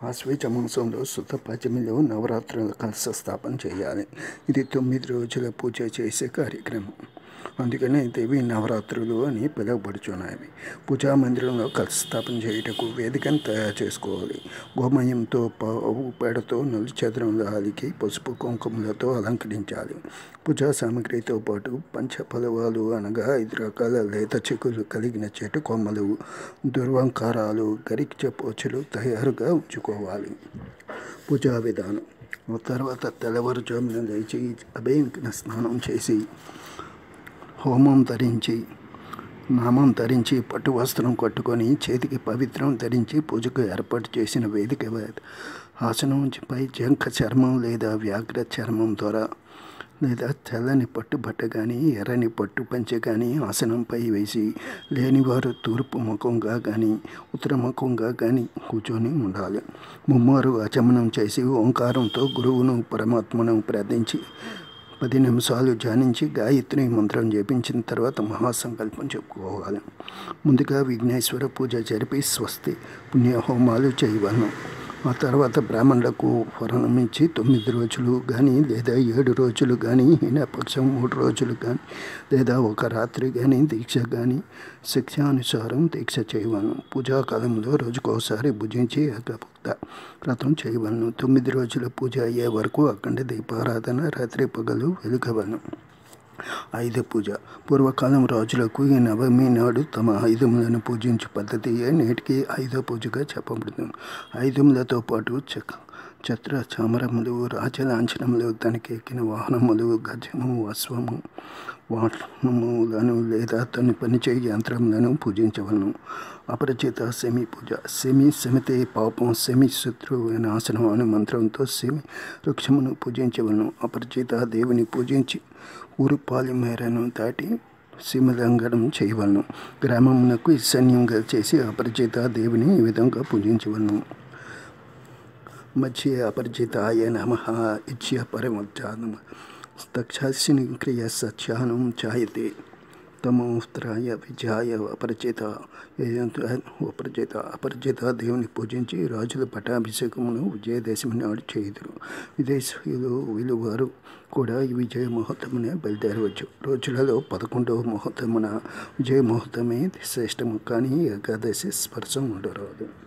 ఆశ్వేజ మాసంలో శుద్ధ పచ్చమిలో నవరాత్రుల కలశ స్థాపన చేయాలి ఇది తొమ్మిది రోజుల పూజ చేసే కార్యక్రమం అందుకనే దేవి నవరాత్రులు అని పిలువబడుచున్నాయి పూజా మందిరంలో కలశ స్థాపన చేయుటకు వేదికను తయారు చేసుకోవాలి గోమయంతో పావు పేడతో నలుచదరంలో అలికి పసుపు కుంకుమలతో అలంకరించాలి పూజా సామాగ్రితో పాటు పంచపలవాలు అనగా ఐదు రకాల లేత చెక్కులు కలిగిన చెట్టు కొమ్మలు దుర్వంకారాలు గరిక పోచులు తయారుగా ఉంచుకోవాలి పూజా విధానం ఆ తర్వాత తెల్లవారుజామున లేచి అభయంకన స్నానం చేసి హోమం ధరించి నామం ధరించి పట్టు వస్త్రం కట్టుకొని చేతికి పవిత్రం ధరించి పూజకు ఏర్పాటు చేసిన వేదిక ఆసనంపై జంక చర్మం లేదా వ్యాఘ్ర చర్మం ద్వారా లేదా తెల్లని పట్టు బట్ట కానీ ఎర్రని పట్టు పంచె కానీ ఆసనంపై వేసి లేనివారు తూర్పు ముఖంగా కానీ ఉత్తర ముఖంగా కానీ కూర్చొని ఉండాలి ముమ్మారు అచమనం చేసి ఓంకారంతో గురువును పరమాత్మను ప్రార్థించి పది నిమిషాలు ధ్యానించి గాయత్రి మంత్రం జపించిన తర్వాత మహాసంకల్పం చెప్పుకోవాలి ముందుగా విఘ్నేశ్వర పూజ జరిపి స్వస్తి పుణ్యహోమాలు చేయవలను ఆ తర్వాత బ్రాహ్మణులకు వరణమించి తొమ్మిది రోజులు కానీ లేదా ఏడు రోజులు కానీ పక్షం మూడు రోజులు కానీ లేదా ఒక రాత్రి కానీ దీక్ష కానీ శిక్షానుసారం దీక్ష చేయవలను పూజాకాలంలో రోజుకోసారి భుజించి ఏకభక్త వ్రతం చేయవలను తొమ్మిది రోజుల పూజ అయ్యే వరకు అఖండ దీపారాధన రాత్రి పగలు వెలుగవలను ఆయుధ పూజ పూర్వకాలం రాజులకు ఈ నవమి నాడు తమ ఆయుధములను పూజించే పద్ధతి నేటికి ఆయుధ పూజగా చెప్పబడుతుంది ఆయుధములతో పాటు చక్ ఛత్ర చామరములు రాజలాంఛనములు తనకెక్కిన వాహనములు గజము అశ్వము వాహనములను లేదా తను పనిచేయ యంత్రములను పూజించవలను అపరిచిత సెమి పూజ సెమి సెమితే పాపం సెమి శత్రు నాశనం అనే మంత్రంతో సెమి వృక్షమును పూజించవలను అపరిచిత దేవుని పూజించి ఊరు పాలిమేరను దాటి సీమలంఘనం చేయవలను గ్రామమునకు ఈశాన్యంగా చేసి అపరిచిత దేవుని ఈ విధంగా పూజించవలను మధ్య అపరిచితాయ నమ ఇచ్య పరమోచ్చానం దక్షాసిని క్రియ సత్యానం చాయతే తమోత్రాయ విజయాయ అపరిచిత అపరిచిత అపరిచిత దేవుని పూజించి రాజుల పట్టాభిషేకమును విజయదశమి నాడు చేయుదురు విదేశీయులు వీలువారు కూడా ఈ విజయ ముహూర్తమునే బయలుదేరవచ్చు రోజులలో పదకొండవ ముహూర్తమున విజయ ముహూర్తమే శ్రేష్టము కానీ ఏకాదశి స్పర్శం ఉండరాదు